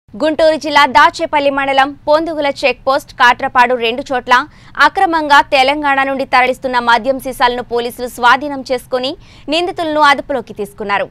గుంటూరు జిల్లా దాచేపల్లి మండలం పొందుగుల check post కాట్రపాడు రెండు చోట్ల అక్రమంగా తెలంగాణ నుండి తరలిస్తున్న మద్యం సీసాలను పోలీసులు స్వాధీనం చేసుకుని నిందితులను అదుపులోకి తీసుకున్నారు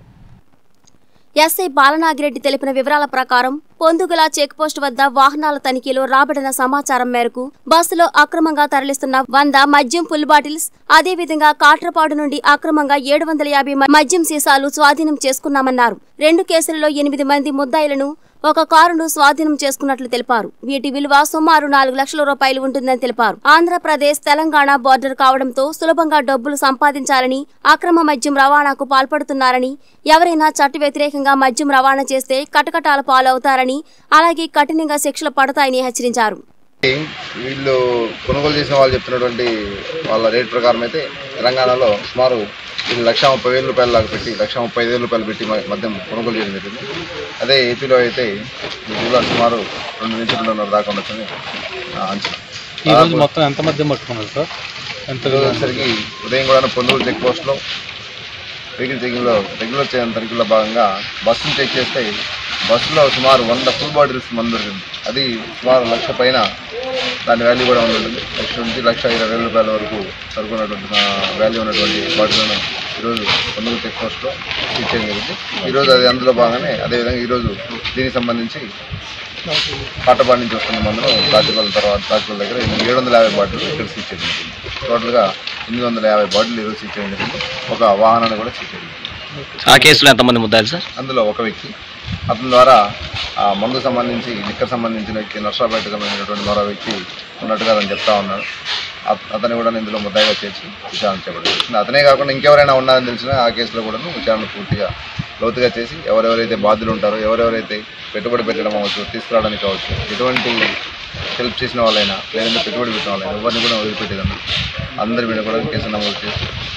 ఎస్ఐ బాలనాగిరెడ్డి తెలిపిన వివరాల ప్రకారం పొందుగల చెక్ పోస్ట్ వద్ద వాహనాల తనిఖీలో రాబడిన సమాచారం మేరకు బస్సులో అక్రమంగా తరలిస్తున్న వంద మద్యం ఫుల్ బాటిల్స్ అదేవిధంగా కాట్రపాడు నుండి అక్రమంగా ఏడు వందల యాభై మ- మద్యం సీసాలు స్వాధీనం చేసుకున్నామన్నారు రెండు కేసులలో ఎనిమిది మంది ముద్దాయిలను ఒక కారును స్వాధీనం చేసుకున్నట్లు తెలిపారు వీటి విలువ సుమారు నాలుగు లక్షల రూపాయలు ఉంటుందని తెలిపారు ఆంధ్రప్రదేశ్ తెలంగాణ బోర్డర్ కావడంతో సులభంగా డబ్బులు సంపాదించాలని అక్రమ మద్యం రవాణాకు పాల్పడుతున్నారని ఎవరైనా చట్ట వ్యతిరేకంగా మద్యం రవాణా చేస్తే కటకటాల పాలవుతారని అలాగే కఠినంగా శిక్షలు పడతాయని హెచ్చరించారు వీళ్ళు కొనుగోలు చేసిన వాళ్ళు చెప్తున్నటువంటి వాళ్ళ రేట్ ప్రకారం అయితే తెలంగాణలో సుమారు వీళ్ళు లక్ష ముప్పై వేల రూపాయల దాకా పెట్టి లక్ష ముప్పై ఐదు వేల రూపాయలు పెట్టి మ- మద్యం కొనుగోలు చేయడం జరిగింది అదే ఏపీలో అయితే వీళ్ళు సుమారు రెండు నుంచి రెండున్నర దాకా ఉండొచ్చని ఆ, అంచనా ఈ రోజు మొత్తం ఎంత మద్యం పట్టుకున్నారు సార్ ఎంత ఈరోజు వచ్చేసరికి ఉదయం కూడా పొందూరు చెక్ పోస్ట్లో వెహికల్ చెకింగ్లో రెగ్యులర్ చేయడం తనిఖీలో భాగంగా బస్సును చెక్ చేస్తే బస్సులో సుమారు వంద ఫుల్ బాటిల్స్ మందు దొరికింది అది సుమారు లక్ష పైన దాని వాల్యూ కూడా ఉంటుంది లక్ష నుంచి లక్ష ఇరవై వేల రూపాయల వరకు సరుకున్నటువంటి వాల్యూ ఉన్నటువంటి బాటిల్ను ఈరోజు పొందూరు చెక్ పోస్ట్లో సీజ్ చేయడం జరిగింది ఈరోజు అది అందులో భాగంగానే అదేవిధంగా ఈరోజు దీనికి సంబంధించి పాటపాడి నుంచి వస్తున్న మందును రాజపల్లి తర్వాత రాజపల్లి దగ్గర ఏడు వందల యాభై బాటిల్ ఇక్కడ సీజ్ చేయడం జరిగింది టోటల్గా ఎనిమిది వందల యాభై బాటిల్ ఈరోజు సీజ్ చేయడం జరిగింది ఒక వాహనాన్ని కూడా సీజ్ చేయడం జరిగింది ఆ కేసులో ఎంతమంది ముద్దాయిలు సార్ అందులో ఒక వ్యక్తి అతని ద్వారా ఆ మందు సంబంధించి లిక్కర్ సంబంధించిన వ్యక్తి నర్సాపేటకు సంబంధించినటువంటి మరో వ్యక్తి ఉన్నట్టుగా అతను చెప్తా ఉన్నాడు అత- అతన్ని కూడా ఇందులో ముద్దాయిగా చేర్చి విచారణ చేపట్టింది అతనే కాకుండా ఇంకెవరైనా ఉన్నారని తెలిసినా ఆ కేసులో కూడా విచారణ పూర్తిగా లోతుగా చేసి ఎవరెవరైతే బాధ్యులు ఉంటారో ఎవరెవరైతే పెట్టుబడి పెట్టడం అవ్వచ్చు తీసుకురావడానికి కావచ్చు ఎటువంటి హెల్ప్ చేసిన వాళ్ళైనా లేదంటే పెట్టుబడి పెట్టిన వాళ్ళైనా ఎవరిని కూడా వదిలిపెట్టేదన్నా అందరి మీద కూడా కేసు నమోదు చేసి